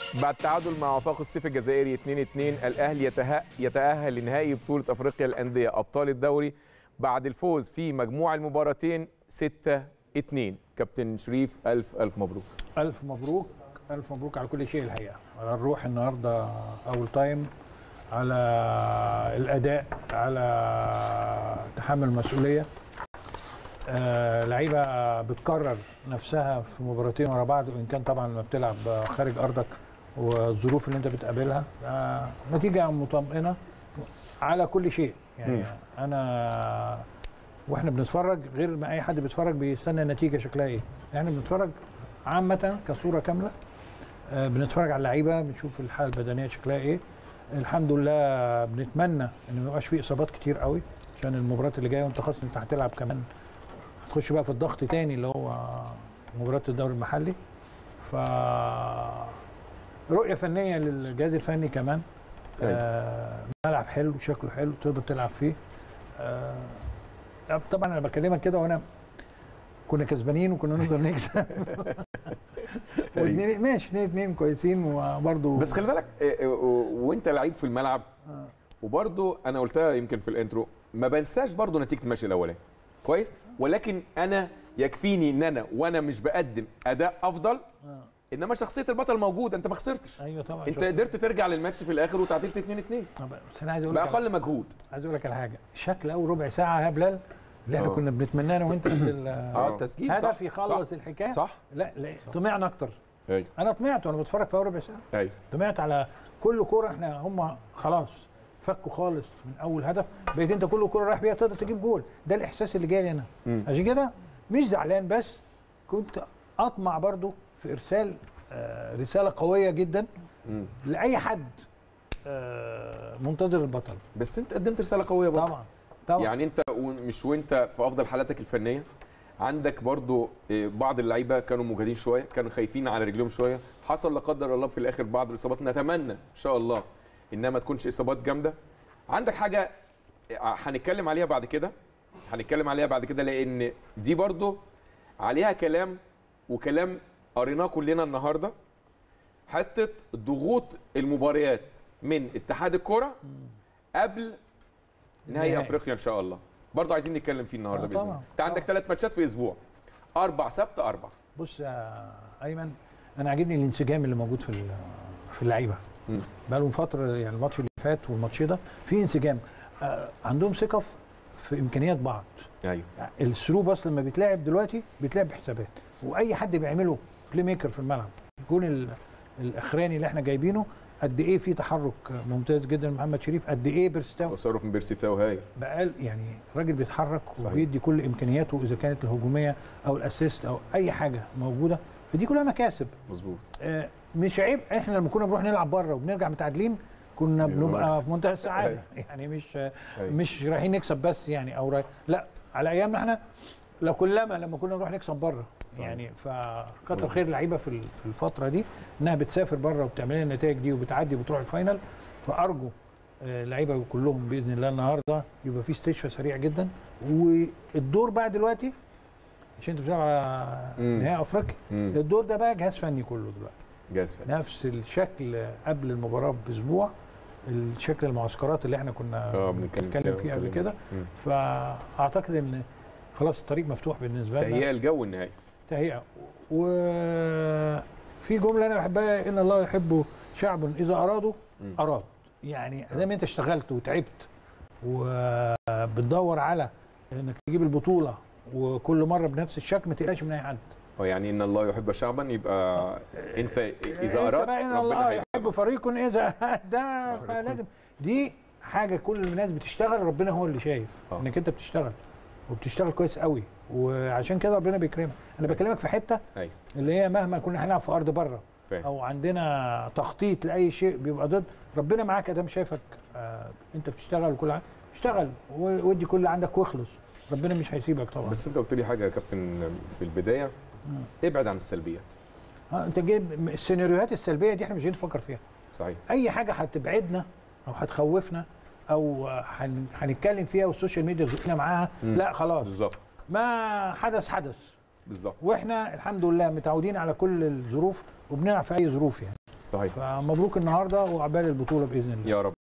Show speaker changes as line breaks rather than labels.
بعد تعادل مع وفاق الصيف الجزائري 2-2 الاهلي يتها- يتاهل لنهائي بطوله افريقيا للانديه ابطال الدوري بعد الفوز في مجموع المباراتين 6-2 كابتن شريف الف الف مبروك
ألف مبروك ألف مبروك على كل شيء الحقيقة على الروح النهاردة أول تايم على الأداء على تحمل المسؤولية آه لعيبة بتكرر نفسها في مباراتين ورا بعض وإن كان طبعا لما بتلعب خارج أرضك والظروف اللي أنت بتقابلها آه نتيجة مطمئنة على كل شيء يعني
مم.
أنا واحنا بنتفرج غير ما اي حد بيتفرج بيستنى النتيجه شكلها ايه يعني بنتفرج عامه كصوره كامله آه، بنتفرج على اللعيبه بنشوف الحاله البدنيه شكلها ايه الحمد لله بنتمنى ان ما يبقاش فيه اصابات كتير قوي عشان المباريات اللي جايه وانت خلاص انت هتلعب كمان هتخش بقى في الضغط تاني اللي هو مباراه الدوري المحلي ف رؤيه فنيه للجهاز الفني كمان آه ملعب حلو شكله حلو تقدر تلعب فيه آه طبعا انا بكلمك كده وانا كنا كسبانين وكنا نقدر نكسب واثنين ماشي اثنين اثنين كويسين وبرده
بس خلي بالك آه، آه، وانت لعيب في الملعب وبرضو انا قلتها يمكن في الانترو ما بنساش برضو نتيجه الماتش الاولاني كويس ولكن انا يكفيني ان انا وانا مش بقدم اداء افضل انما شخصيه البطل موجوده انت ما خسرتش
ايوه طبعا
انت
شفت.
قدرت ترجع للماتش في الاخر وتعادلت 2 2
طب بس انا عايز اقول لك على-
باقل مجهود
عايز اقول لك على حاجه شكل اول ربع ساعه يا بلال اللي احنا
آه.
كنا بنتمناه انا وانت في ال-
اه التسجيل
هدف
صح
يخلص
صح
الحكايه
صح
لا لا طمعنا اكتر
ايوه
انا طمعت وانا بتفرج في اول ربع ساعه
ايوه
طمعت على كل كوره احنا هم خلاص فكوا خالص من اول هدف بقيت انت كل كوره رايح بيها تقدر تجيب جول ده الاحساس اللي جالي انا
مم.
عشان كده مش زعلان بس كنت اطمع برضو في ارسال آه، رساله قويه جدا
مم.
لاي حد آه، منتظر البطل
بس انت قدمت رساله قويه برضه
طبعا طبعا
يعني انت مش وانت في افضل حالاتك الفنيه عندك برضو آه، بعض اللعيبه كانوا مجهدين شويه كانوا خايفين على رجليهم شويه حصل لا قدر الله في الاخر بعض الاصابات نتمنى ان شاء الله انها ما تكونش اصابات جامده عندك حاجه آه، هنتكلم عليها بعد كده هنتكلم عليها بعد كده لان دي برضو عليها كلام وكلام قريناه كلنا النهارده حته ضغوط المباريات من اتحاد الكره قبل نهائي
نهائي.
افريقيا ان شاء الله برضه عايزين نتكلم فيه النهارده
آه
باذن
طبعاً.
الله انت عندك ثلاث ماتشات في اسبوع اربع سبت اربع
بص يا ايمن انا عاجبني الانسجام اللي موجود في ال- في اللعيبه
مم.
بقالهم فتره يعني الماتش اللي فات والماتش ده في انسجام آه عندهم ثقه في- في امكانيات بعض
ايوه
الثرو باص لما بيتلعب دلوقتي بيتلعب بحسابات واي حد بيعمله بلاي ميكر في الملعب الجون ال- الاخراني اللي احنا جايبينه قد ايه في تحرك ممتاز جدا من محمد شريف قد ايه بيرستاو
تصرف من بيرسيتاو هاي
بقال يعني راجل بيتحرك
صحيح.
وبيدي كل امكانياته اذا كانت الهجوميه او الاسيست او اي حاجه موجوده فدي كلها مكاسب
مظبوط
آه، مش عيب احنا لما كنا بنروح نلعب بره وبنرجع متعادلين كنا
بيبقى
بنبقى
مكسب.
في منتهى السعاده يعني مش
أيوة.
مش رايحين نكسب بس يعني او رايح لا على ايامنا احنا لو كلما لما كنا نروح نكسب بره
صحيح.
يعني فكتر خير اللعيبه في ال- في الفتره دي انها بتسافر بره وبتعمل لنا النتائج دي وبتعدي وبتروح الفاينل فارجو آه، اللعيبه كلهم باذن الله النهارده يبقى في استشفاء سريع جدا والدور بقى دلوقتي عشان انت بتلعب على
مم.
نهائي افريقيا
مم.
الدور ده بقى جهاز فني كله دلوقتي
جاز فعلا
نفس الشكل قبل المباراه باسبوع الشكل المعسكرات اللي احنا كنا
اه بنتكلم
بنتكلم فيه قبل كده
مم.
فاعتقد ان خلاص الطريق مفتوح بالنسبه لنا
تهيئه الجو النهائي
تهيئه وفي جمله انا بحبها ان الله يحب شعب اذا ارادوا
مم.
اراد يعني دام انت اشتغلت وتعبت وبتدور على انك تجيب البطوله وكل مره بنفس الشكل ما تقلقش من اي حد
اه يعني ان الله يحب شعبا يبقى انت اذا
انت
اراد
بقى ان
ربنا
الله
هيبقى
يحب فريق اذا ده فلازم دي حاجه كل الناس بتشتغل ربنا هو اللي شايف
اه.
انك انت بتشتغل وبتشتغل كويس قوي وعشان كده ربنا بيكرمك انا بكلمك في حته
ايوه
اللي هي مهما كنا هنلعب في ارض بره
فاهم
او عندنا تخطيط لاي شيء بيبقى ضد ربنا معاك ادام شايفك آه انت بتشتغل وكل حاجه اشتغل و- وادي كل اللي عندك واخلص ربنا مش هيسيبك طبعا
بس انت قلت لي حاجه يا كابتن في البدايه ابعد عن السلبيات
آه انت جايب السيناريوهات السلبيه دي احنا مش هنفكر فيها
صحيح
اي حاجه هتبعدنا او هتخوفنا او هن- هنتكلم فيها والسوشيال ميديا زقنا معاها
مم.
لا خلاص
بالظبط
ما حدث حدث
بالظبط
واحنا الحمد لله متعودين على كل الظروف وبنلعب في اي ظروف يعني
صحيح
فمبروك النهارده وعقبال البطوله باذن الله
يا رب